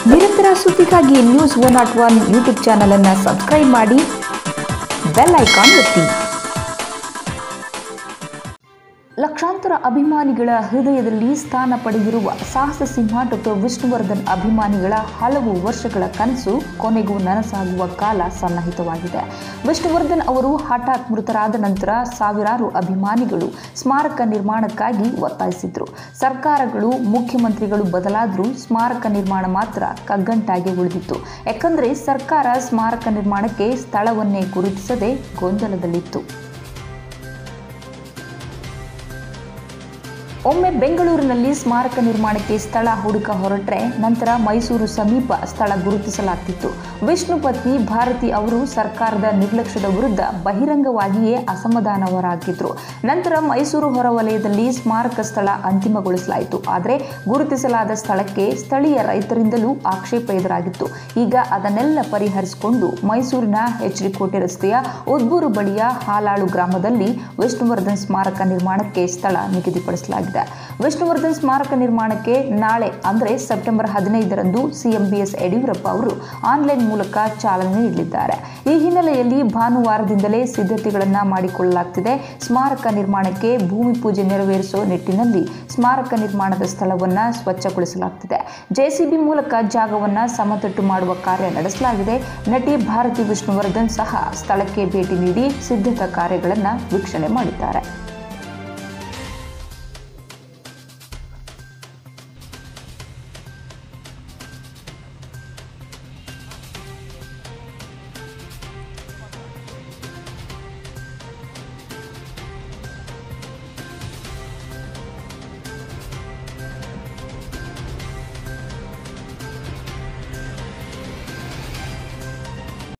ನಿರಂತರ ಸುದ್ದಿಗಾಗಿ news one not one YouTube ಚಾನಲನ್ನು ಸಬ್ಸ್ಕ್ರೈಬ್ ಮಾಡಿ ಬೆಲ್ ಐಕಾನ್ ಒತ್ತಿ ಲಕ್ಷಾಂತರ ಅಭಿಮಾನಿಗಳ ಹೃದಯದಲ್ಲಿ ಸ್ಥಾನ ಪಡೆದಿರುವ ಸಾಹಸ ಸಿಂಹ ಡಾಕ್ಟರ್ ವಿಷ್ಣುವರ್ಧನ್ ಅಭಿಮಾನಿಗಳ ಹಲವು ವರ್ಷಗಳ ಕನಸು ಕೊನೆಗೂ ನನಸಾಗುವ ಕಾಲ ಸನ್ನಿಹಿತವಾಗಿದೆ ವಿಷ್ಣುವರ್ಧನ್ ಅವರು ಹಠಾತ್ ಮೃತರಾದ ನಂತರ ಸಾವಿರಾರು ಅಭಿಮಾನಿಗಳು ಸ್ಮಾರಕ ನಿರ್ಮಾಣಕ್ಕಾಗಿ ಒತ್ತಾಯಿಸಿದ್ರು ಸರ್ಕಾರಗಳು ಮುಖ್ಯಮಂತ್ರಿಗಳು ಬದಲಾದರೂ ಸ್ಮಾರಕ ನಿರ್ಮಾಣ ಮಾತ್ರ ಕಗ್ಗಂಟಾಗಿ ಉಳಿದಿತ್ತು ಯಾಕಂದ್ರೆ ಸರ್ಕಾರ ಸ್ಮಾರಕ ನಿರ್ಮಾಣಕ್ಕೆ ಸ್ಥಳವನ್ನೇ ಗುರುತಿಸದೆ ಗೊಂದಲದಲ್ಲಿತ್ತು ಒಮ್ಮೆ ಬೆಂಗಳೂರಿನಲ್ಲಿ ಸ್ಮಾರಕ ನಿರ್ಮಾಣಕ್ಕೆ ಸ್ಥಳ ಹುಡುಕ ಹೊರಟ್ರೆ ನಂತರ ಮೈಸೂರು ಸಮೀಪ ಸ್ಥಳ ಗುರುತಿಸಲಾಗ್ತಿತ್ತು ವಿಷ್ಣು ಪತ್ನಿ ಭಾರತಿ ಅವರು ಸರ್ಕಾರದ ನಿರ್ಲಕ್ಷ್ಯದ ವಿರುದ್ಧ ಬಹಿರಂಗವಾಗಿಯೇ ಅಸಮಾಧಾನವರಾಗಿದ್ರು ನಂತರ ಮೈಸೂರು ಹೊರವಲಯದಲ್ಲಿ ಸ್ಮಾರಕ ಸ್ಥಳ ಅಂತಿಮಗೊಳಿಸಲಾಯಿತು ಆದರೆ ಗುರುತಿಸಲಾದ ಸ್ಥಳಕ್ಕೆ ಸ್ಥಳೀಯ ರೈತರಿಂದಲೂ ಆಕ್ಷೇಪ ಎದುರಾಗಿತ್ತು ಈಗ ಅದನ್ನೆಲ್ಲ ಪರಿಹರಿಸಿಕೊಂಡು ಮೈಸೂರಿನ ಎಚ್ ಡಿ ಕೋಟೆ ರಸ್ತೆಯ ಉದ್ಬೂರು ಬಳಿಯ ಹಾಲಾಳು ಗ್ರಾಮದಲ್ಲಿ ವಿಷ್ಣುವರ್ಧನ್ ಸ್ಮಾರಕ ನಿರ್ಮಾಣಕ್ಕೆ ಸ್ಥಳ ನಿಗದಿಪಡಿಸಲಾಗಿದೆ ವಿಷ್ಣುವರ್ಧನ್ ಸ್ಮಾರಕ ನಿರ್ಮಾಣಕ್ಕೆ ನಾಳೆ ಅಂದರೆ ಸೆಪ್ಟೆಂಬರ್ ಹದಿನೈದರಂದು ಸಿಎಂ ಬಿಎಸ್ ಯಡಿಯೂರಪ್ಪ ಅವರು ಆನ್ಲೈನ್ ಮೂಲಕ ಚಾಲನೆ ನೀಡಲಿದ್ದಾರೆ ಈ ಹಿನ್ನೆಲೆಯಲ್ಲಿ ಭಾನುವಾರದಿಂದಲೇ ಸಿದ್ಧತೆಗಳನ್ನು ಮಾಡಿಕೊಳ್ಳಲಾಗ್ತಿದೆ ಸ್ಮಾರಕ ನಿರ್ಮಾಣಕ್ಕೆ ಭೂಮಿ ಪೂಜೆ ನೆರವೇರಿಸುವ ನಿಟ್ಟಿನಲ್ಲಿ ಸ್ಮಾರಕ ನಿರ್ಮಾಣದ ಸ್ಥಳವನ್ನು ಸ್ವಚ್ಛಗೊಳಿಸಲಾಗ್ತಿದೆ ಜೆಸಿಬಿ ಮೂಲಕ ಜಾಗವನ್ನು ಸಮತಟ್ಟು ಮಾಡುವ ಕಾರ್ಯ ನಡೆಸಲಾಗಿದೆ ನಟಿ ಭಾರತಿ ವಿಷ್ಣುವರ್ಧನ್ ಸಹ ಸ್ಥಳಕ್ಕೆ ಭೇಟಿ ನೀಡಿ ಸಿದ್ಧತಾ ಕಾರ್ಯಗಳನ್ನು ವೀಕ್ಷಣೆ ಮಾಡಿದ್ದಾರೆ